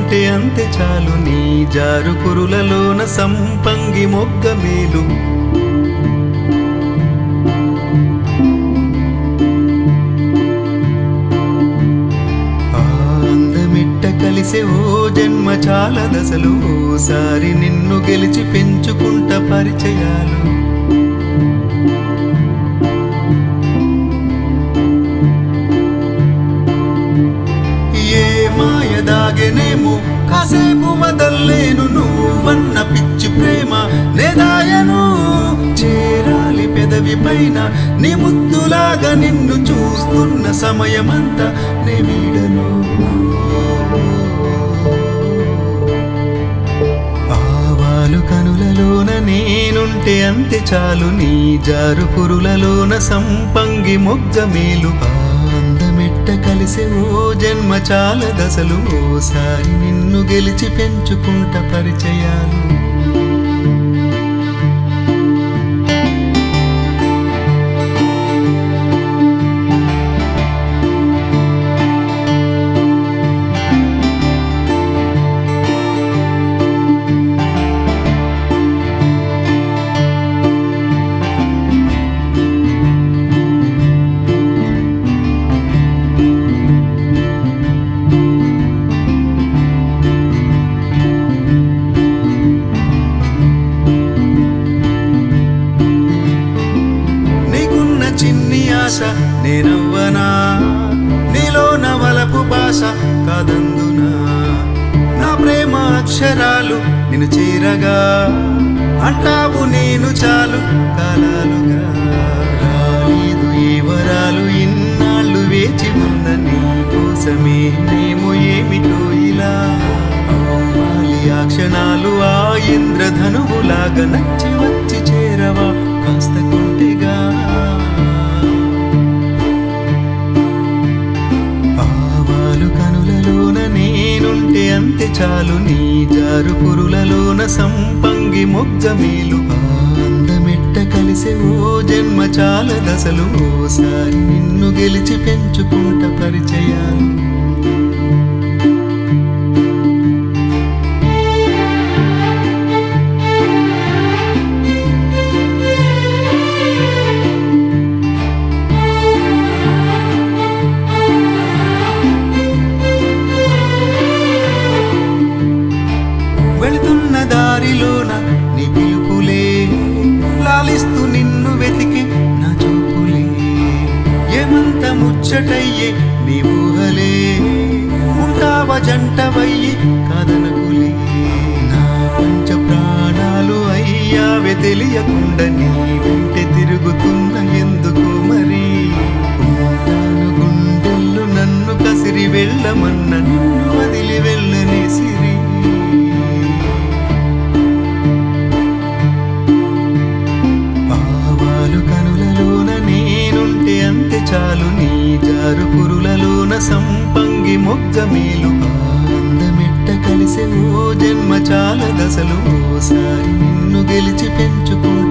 నేనుంటే అంతే చాలు నీ జారు కురులలోన సంపంగి మొగ్గ మేలు ఆ అందమిట్ట కలిసే ఓ జన్మ చాలా దశలు ఓసారి నిన్ను గెలిచి పెంచుకుంట పరిచయాలు ఏ మాయ దాగెనేమో కాసేపు వదల్లేను నువ్వన్న పిచ్చి ప్రేమ నేదాయను చేరాలి పెదవి పైన నీ ముద్దులాగా నిన్ను చూస్తున్న సమయమంతా నే వీడను ఆవాలు కనులలోన నేనుంటే అంతే చాలు నీ జారు పురులలోన సంపంగి మొగ్గ మేలు ఆ అందమెట్ట కలిసే ఓ జన్మ చాలా దశలు ఓసారి నిన్ను గెలిచి పెంచుకుంట పరిచయాలు నీకున్న చిన్ని ఆశ నేనవ్వనా నీలో నవలపు భాష కాదందునా నా ప్రేమ అక్షరాలు నిన్ను చేరగా అంటావు నేను చాలు కాలాలుగా రాలేదు ఏ వరాలు ఇన్నాళ్ళు వేచి ఉన్న నీ కోసమే మేము ఏమిటో ఇలా అవ్వాలి ఆ క్షణాలు ఆ ఇంద్రధనువులాగా నచ్చి వచ్చి చేరవా కాస్త కుంటిగా ఆవాలు కనులలోన నేనుంటే అంతే చాలు నీ జారు పురులలోన సంపంగి మొగ్గ మేలు ఆ అందమెట్ట కలిసే ఓ జన్మ చాలా దశలు ఓసారి నిన్ను గెలిచి పెంచుకుంట పరిచయాలు వెళుతున్న దారిలోన నీ పిలుపులే లాలిస్తూ నిన్ను వెతికి నా చూపులే ఏమంత ముచ్చటయ్యే నీ ఊహలే ఉంటావ జంటవయ్యి కాదనకులే నా పంచ ప్రాణాలు అయ్యావే తెలియకుండా నీ వెంటే తిరుగుతున్న ఎందుకు మరి ఉంటాను గుండెల్లో నన్ను కసిరి వెళ్ళమన్న నిన్ను వదిలి వెళ్ళని సిరి ఆవాలు కనులలోన నేనుంటే అంతే చాలు నీ జారు పురులలోన సంపంగి మొగ్గ మేలు ఆ అందమెట్ట కలిసే ఓ జన్మ చాలా దశలు ఓసారి నిన్ను గెలిచి పెంచుకుంట